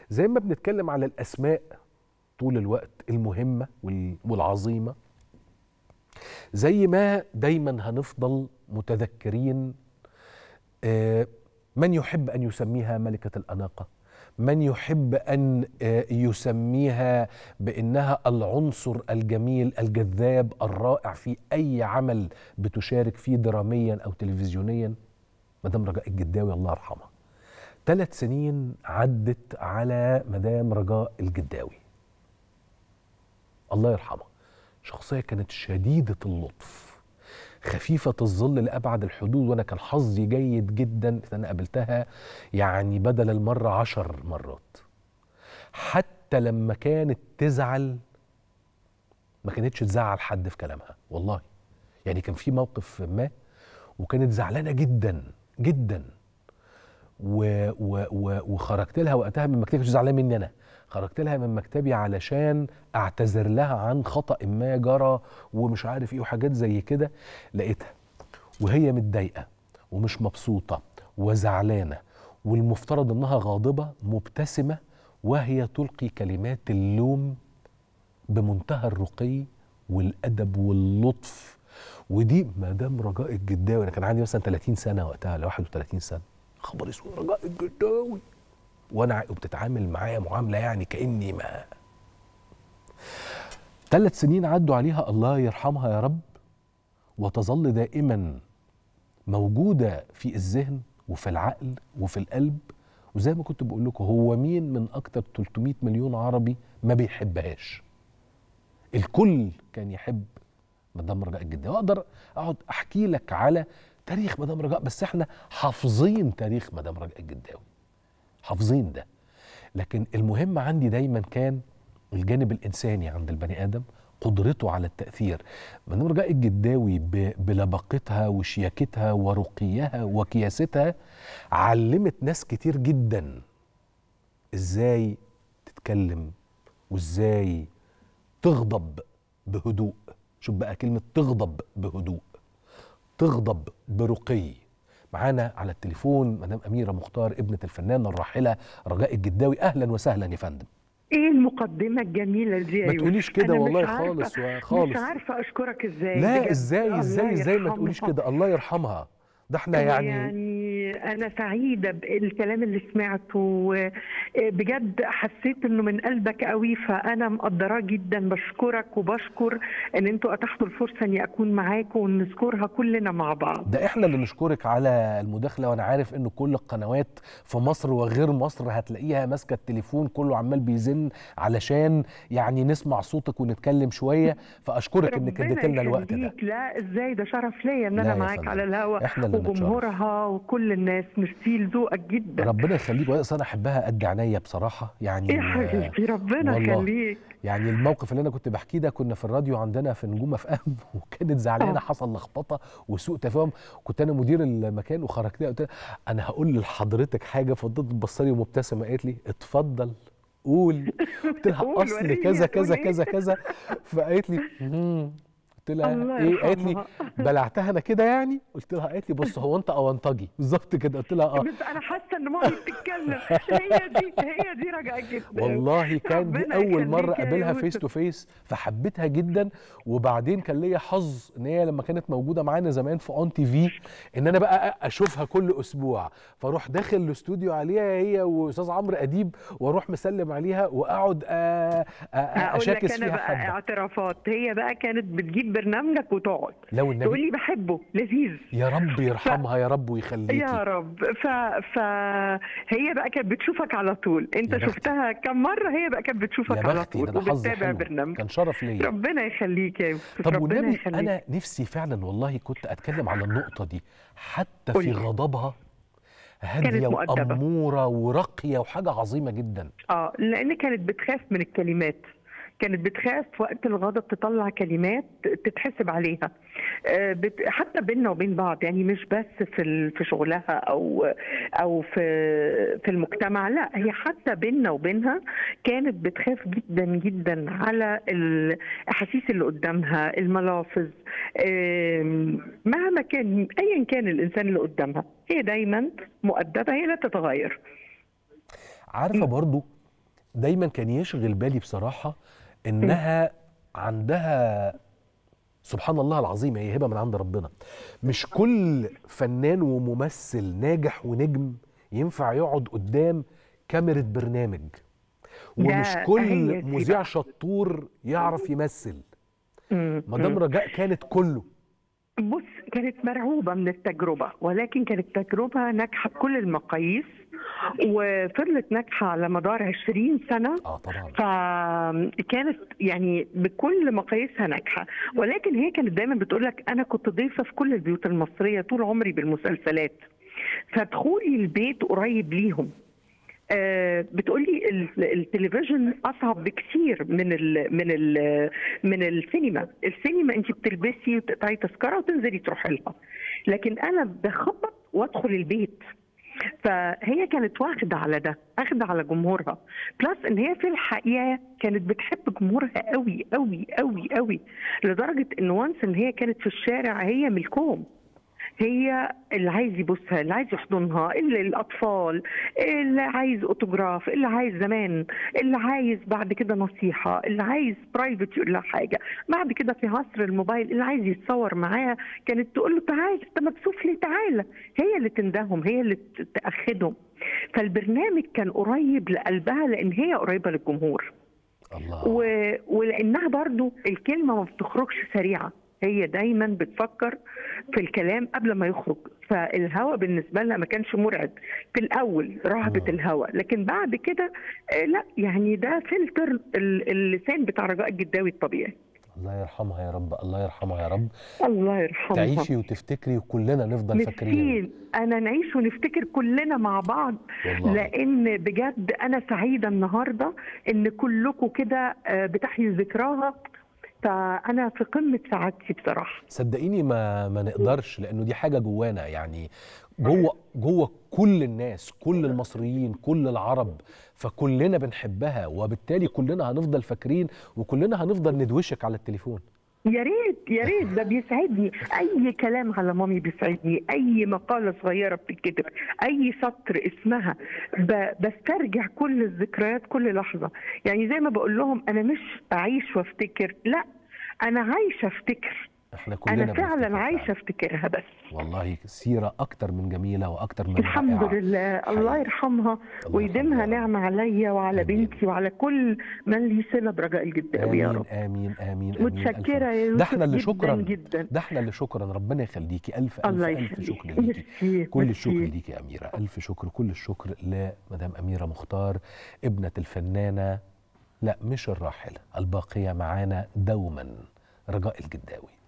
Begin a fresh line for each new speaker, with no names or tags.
زي ما بنتكلم على الاسماء طول الوقت المهمه وال- والعظيمه زي ما دايما هنفضل متذكرين آه، من يحب ان يسميها ملكه الاناقه من يحب ان آه، يسميها بانها العنصر الجميل الجذاب الرائع في اي عمل بتشارك فيه دراميا او تلفزيونيا مدام رجاء الجداوي الله يرحمها ثلاث سنين عدت على مدام رجاء الجداوي الله يرحمها شخصية كانت شديدة اللطف خفيفة الظل لأبعد الحدود وأنا كان حظي جيد جدا إن أنا قابلتها يعني بدل المرة عشر مرات حتى لما كانت تزعل ما كانتش تزعل حد في كلامها والله يعني كان في موقف ما وكانت زعلانة جدا جدا و و و وخرجت لها وقتها من مكتبي كنت زعلان مني انا خرجت لها من مكتبي علشان اعتذر لها عن خطا ما جرى ومش عارف ايه وحاجات زي كده لقيتها وهي متضايقه ومش مبسوطه وزعلانه والمفترض انها غاضبه مبتسمه وهي تلقي كلمات اللوم بمنتهى الرقي والادب واللطف ودي مدام رجاء الجداوي انا كان عندي مثلا 30 سنه وقتها ولا 31 سنه خبر اسود رجاء الجداوي وانا وبتتعامل معايا معامله يعني كاني ما ثلاث سنين عدوا عليها الله يرحمها يا رب وتظل دائما موجوده في الذهن وفي العقل وفي القلب وزي ما كنت بقول لكم هو مين من اكتر 300 مليون عربي ما بيحبهاش الكل كان يحب مدام رجاء الجداوي واقدر اقعد احكي لك على تاريخ مدام رجاء بس احنا حافظين تاريخ مدام رجاء الجداوي حافظين ده لكن المهم عندي دايما كان الجانب الانساني عند البني ادم قدرته على التاثير مدام رجاء الجداوي ب- بلباقتها وشياكتها ورقيها وكياستها علمت ناس كتير جدا ازاي تتكلم وازاي تغضب بهدوء شوف بقى كلمة تغضب بهدوء تغضب برقي معانا على التليفون مدام أميرة مختار ابنة الفنانة الراحلة رجاء الجداوي أهلا وسهلا يا فندم
ايه المقدمه الجميله دي يا
ما
يوسف؟
تقوليش كده
أنا مش
والله
عارفة-
خالص وخالص
مش عارفه اشكرك ازاي
لا
بجد.
ازاي
الله
ازاي ازاي ما تقوليش
يرحمها.
كده الله يرحمها ده احنا يعني,
يعني انا سعيده بالكلام اللي سمعته بجد حسيت انه من قلبك قوي فانا مقدراه جدا بشكرك وبشكر ان انتوا اتحتوا الفرصه اني اكون معاكم ونذكرها كلنا مع بعض
ده احنا اللي نشكرك على المداخله وانا عارف ان كل القنوات في مصر وغير مصر هتلاقيها ماسكه التليفون كله عمال بيزن علشان يعني نسمع صوتك ونتكلم شويه فاشكرك انك
ربنا
اديت لنا الوقت ده
يخليك. لا ازاي ده شرف ليا ان
لا
انا
يا
معاك
فندم.
على الهوا
احنا اللي نتشرف.
وجمهورها وكل الناس ميرسي لذوقك جدا
ربنا يخليك وأنا انا احبها قد عينيا بصراحه يعني
يا حبيبي ربنا
والله.
يخليك
يعني الموقف اللي انا كنت بحكيه ده كنا في الراديو عندنا في نجوم اف ام وكانت زعلانه
آه.
حصل لخبطه وسوء تفاهم كنت انا مدير المكان وخرجت لها قلت لها انا هقول لحضرتك حاجه فضلت تبص لي مبتسمه قالت لي اتفضل قول قلت لها
قول،
اصل
وريني
كذا
هتقول
كذا
إيه؟
كذا كذا فقالت لي "مم." قلت لها
الله
ايه قالت لي
يرحمها.
بلعتها انا كده يعني قلت لها قالت لي بص هو انت اونطجي بالظبط كده قلت لها اه
بس انا حاسه ان مامي بتتكلم هي دي هي دي رجعت جدا
والله كان دي
ربنا
اول مره
يخليك يا
اقابلها
يوسف.
فيس تو فيس فحبيتها جدا وبعدين كان ليا حظ ان هي لما كانت موجوده معانا زمان في اون تي في ان انا بقى اشوفها كل اسبوع فاروح داخل الاستوديو عليها هي واستاذ عمرو اديب واروح مسلم عليها واقعد آه، آه، آه،
هقول لك
اشاكس
انا
فيها
بقى
حبه
اعترافات هي بقى كانت بتجيب برنامجك وتقعد
لو
تقول
النبي
لي بحبه لذيذ
يا رب يرحمها يا رب ويخليكي
يا رب ف... فهي بقى كانت بتشوفك على طول انت
يا بختي.
شفتها كم مره هي بقى كانت بتشوفك
يا
على
بختي
طول
ده انا حظي
وبتتابع
حلو
برنامج
كان شرف ليا
ربنا يخليك يا يوسف
طب
ربنا
والنبي
يخليك
انا نفسي فعلا والله كنت اتكلم على النقطه دي حتى في
قولي.
غضبها هاديه
مؤدبة.
واموره وراقيه وحاجه عظيمه جدا
اه لان كانت بتخاف من الكلمات كانت بتخاف وقت الغضب تطلع كلمات تتحسب عليها آه، بت- حتى بيننا وبين بعض يعني مش بس في ال- في شغلها او او في في المجتمع لا هي حتى بيننا وبينها كانت بتخاف جدا جدا على الاحاسيس اللي قدامها الملافظ آم، مهما كان ايا كان الانسان اللي قدامها هي دايما مؤدبه هي لا تتغير
عارفه برضو دايما كان يشغل بالي بصراحه انها عندها سبحان الله العظيم هي هبه من عند ربنا مش كل فنان وممثل ناجح ونجم ينفع يقعد قدام كاميرا برنامج ومش
ده-
كل
هي دي
مذيع
بقى.
شطور يعرف يمثل
مم.
مدام
مم.
رجاء كانت كله
بص كانت مرعوبة من التجربة ولكن كانت تجربة ناجحة بكل المقاييس وفضلت ناجحة على مدار 20 سنة
اه طبعا
فكانت يعني بكل مقاييسها ناجحة ولكن هي كانت دايما بتقول لك أنا كنت ضيفة في كل البيوت المصرية طول عمري بالمسلسلات فدخولي البيت قريب ليهم آه، بتقولي ال- التلفزيون اصعب بكثير من ال من ال من السينما، السينما انت بتلبسي وتقطعي تذكره وتنزلي تروحي لها، لكن انا بخبط وادخل البيت فهي كانت واخده على ده، اخده على جمهورها، بلس ان هي في الحقيقه كانت بتحب جمهورها قوي قوي قوي قوي لدرجه ان وانس ان هي كانت في الشارع هي ملكهم. هي اللي عايز يبوسها اللي عايز يحضنها اللي الاطفال اللي عايز اوتوجراف اللي عايز زمان اللي عايز بعد كده نصيحه اللي عايز برايفت يقول لها حاجه بعد كده في عصر الموبايل اللي عايز يتصور معاها كانت تقول له تعال انت مكسوف ليه تعالى هي اللي تندههم هي اللي ت- تاخدهم فالبرنامج كان قريب لقلبها لان هي قريبه للجمهور
الله
و... ولانها برضو الكلمه ما بتخرجش سريعه هي دايما بتفكر في الكلام قبل ما يخرج فالهوى بالنسبه لها ما كانش مرعب في الاول رهبه
مم.
الهوى لكن بعد كده آه، لا يعني ده فلتر ال- اللسان بتاع رجاء الجداوي الطبيعي
الله يرحمها يا رب الله يرحمها يا رب
الله يرحمها
تعيشي وتفتكري وكلنا نفضل فاكرين
مسكين انا نعيش ونفتكر كلنا مع بعض
والله
لان بجد انا سعيده النهارده ان كلكم كده آه، بتحيوا ذكراها فانا في قمه سعادتي بصراحه
صدقيني ما ما نقدرش لانه دي حاجه جوانا يعني جوه جوه كل الناس كل المصريين كل العرب فكلنا بنحبها وبالتالي كلنا هنفضل فاكرين وكلنا هنفضل ندوشك على التليفون
يا ريت يا ريت ده بيسعدني اي كلام على مامي بيسعدني اي مقاله صغيره بتتكتب اي سطر اسمها ب- بسترجع كل الذكريات كل لحظه يعني زي ما بقول لهم انا مش اعيش وافتكر لا انا عايشه افتكر
احنا كلنا
انا فعلا
بنفتكر
عايشه افتكرها بس
والله سيره اكتر من جميله واكتر من
الحمد
رائعة.
لله الله
حقيقي.
يرحمها
الله
ويديمها
يرحمها.
نعمه عليا وعلى
آمين.
بنتي وعلى كل من لي صله برجاء الجداوي يا
امين
رب
امين امين امين
متشكره
ألف-
يا يوسف
ده احنا اللي
جدا
شكرا
جدا
ده احنا اللي شكرا ربنا يخليكي الف الف
الله
الف
يخليك
شكر ليكي
ميرسي
كل الشكر
ميرسي.
ليكي يا أميرة ألف شكر كل الشكر لمدام أميرة مختار ابنة الفنانة لا مش الراحلة الباقية معانا دوما رجاء الجداوي